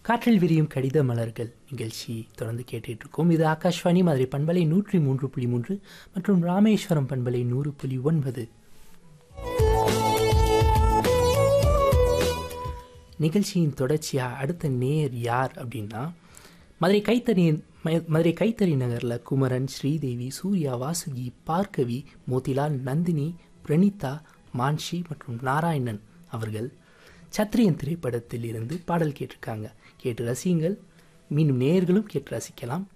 காற்றில் விரியும் கடித மலர்கள் நிகழ்ச்சி தொடர்ந்து கேட்டுட்டு இருக்கோம் இது ஆகாஷ்வாணி மதுரை பண்பலை நூற்றி மூன்று புள்ளி மூன்று மற்றும் ராமேஸ்வரம் பண்பலை நூறு புள்ளி ஒன்பது நிகழ்ச்சியின் தொடர்ச்சியா அடுத்த நேர் யார் அப்படின்னா மதுரை கைத்தறி ம- மதுரை கைத்தறி நகரில் குமரன் ஸ்ரீதேவி சூர்யா வாசுகி பார்கவி மோதிலால் நந்தினி பிரணீதா மான்ஷி மற்றும் நாராயணன் அவர்கள் சத்ரியன் திரைப்படத்தில் இருந்து பாடல் கேட்டிருக்காங்க கேட்டு ரசியுங்கள் மீண்டும் நேயர்களும் கேட்டு ரசிக்கலாம்